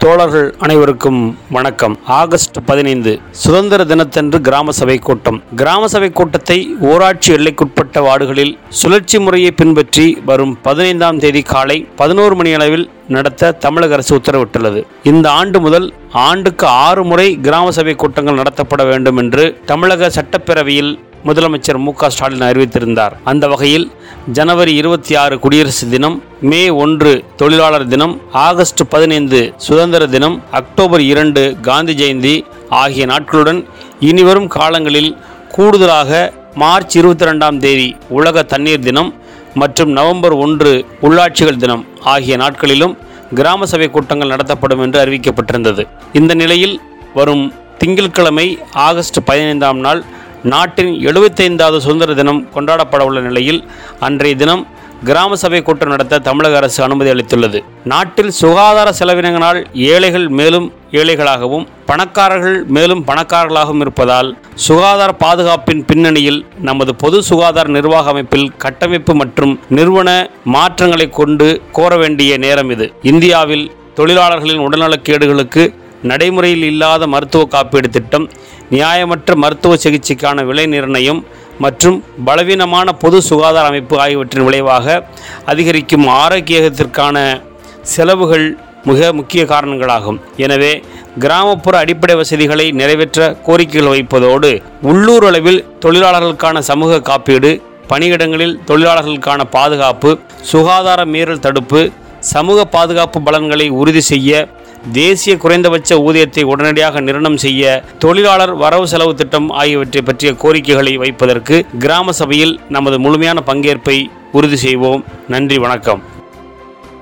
தோழர்கள் அனைவருக்கும் வணக்கம் ஆகஸ்ட் பதினைந்து சுதந்திர தினத்தன்று கிராம சபை கூட்டம் கிராம சபை கூட்டத்தை ஊராட்சி எல்லைக்குட்பட்ட வார்டுகளில் சுழற்சி முறையை பின்பற்றி வரும் பதினைந்தாம் தேதி காலை பதினோரு மணி அளவில் நடத்த தமிழக அரசு உத்தரவிட்டுள்ளது இந்த ஆண்டு முதல் ஆண்டுக்கு ஆறு முறை கிராம சபை கூட்டங்கள் நடத்தப்பட வேண்டும் என்று தமிழக சட்டப்பேரவையில் முதலமைச்சர் மு க ஸ்டாலின் அறிவித்திருந்தார் அந்த வகையில் ஜனவரி இருபத்தி ஆறு குடியரசு தினம் மே ஒன்று தொழிலாளர் தினம் ஆகஸ்ட் பதினைந்து சுதந்திர தினம் அக்டோபர் இரண்டு காந்தி ஜெயந்தி ஆகிய நாட்களுடன் இனிவரும் காலங்களில் கூடுதலாக மார்ச் இருபத்தி ரெண்டாம் தேதி உலக தண்ணீர் தினம் மற்றும் நவம்பர் ஒன்று உள்ளாட்சிகள் தினம் ஆகிய நாட்களிலும் கிராம சபை கூட்டங்கள் நடத்தப்படும் என்று அறிவிக்கப்பட்டிருந்தது இந்த நிலையில் வரும் திங்கட்கிழமை ஆகஸ்ட் பதினைந்தாம் நாள் நாட்டின் எழுபத்தைந்தாவது சுதந்திர தினம் கொண்டாடப்பட உள்ள நிலையில் அன்றைய தினம் கிராம சபை கூட்டம் நடத்த தமிழக அரசு அனுமதி அளித்துள்ளது நாட்டில் சுகாதார செலவினங்களால் ஏழைகள் மேலும் ஏழைகளாகவும் பணக்காரர்கள் மேலும் பணக்காரர்களாகவும் இருப்பதால் சுகாதார பாதுகாப்பின் பின்னணியில் நமது பொது சுகாதார நிர்வாக அமைப்பில் கட்டமைப்பு மற்றும் நிறுவன மாற்றங்களை கொண்டு கோர வேண்டிய நேரம் இது இந்தியாவில் தொழிலாளர்களின் உடல்நலக்கேடுகளுக்கு நடைமுறையில் இல்லாத மருத்துவ காப்பீடு திட்டம் நியாயமற்ற மருத்துவ சிகிச்சைக்கான விலை நிர்ணயம் மற்றும் பலவீனமான பொது சுகாதார அமைப்பு ஆகியவற்றின் விளைவாக அதிகரிக்கும் ஆரோக்கியத்திற்கான செலவுகள் மிக முக்கிய காரணங்களாகும் எனவே கிராமப்புற அடிப்படை வசதிகளை நிறைவேற்ற கோரிக்கைகள் வைப்பதோடு உள்ளூர் அளவில் தொழிலாளர்களுக்கான சமூக காப்பீடு பணியிடங்களில் தொழிலாளர்களுக்கான பாதுகாப்பு சுகாதார மீறல் தடுப்பு சமூக பாதுகாப்பு பலன்களை உறுதி செய்ய தேசிய குறைந்தபட்ச ஊதியத்தை உடனடியாக நிர்ணயம் செய்ய தொழிலாளர் வரவு செலவு திட்டம் ஆகியவற்றை பற்றிய கோரிக்கைகளை வைப்பதற்கு கிராம சபையில் நமது முழுமையான பங்கேற்பை உறுதி செய்வோம் நன்றி வணக்கம்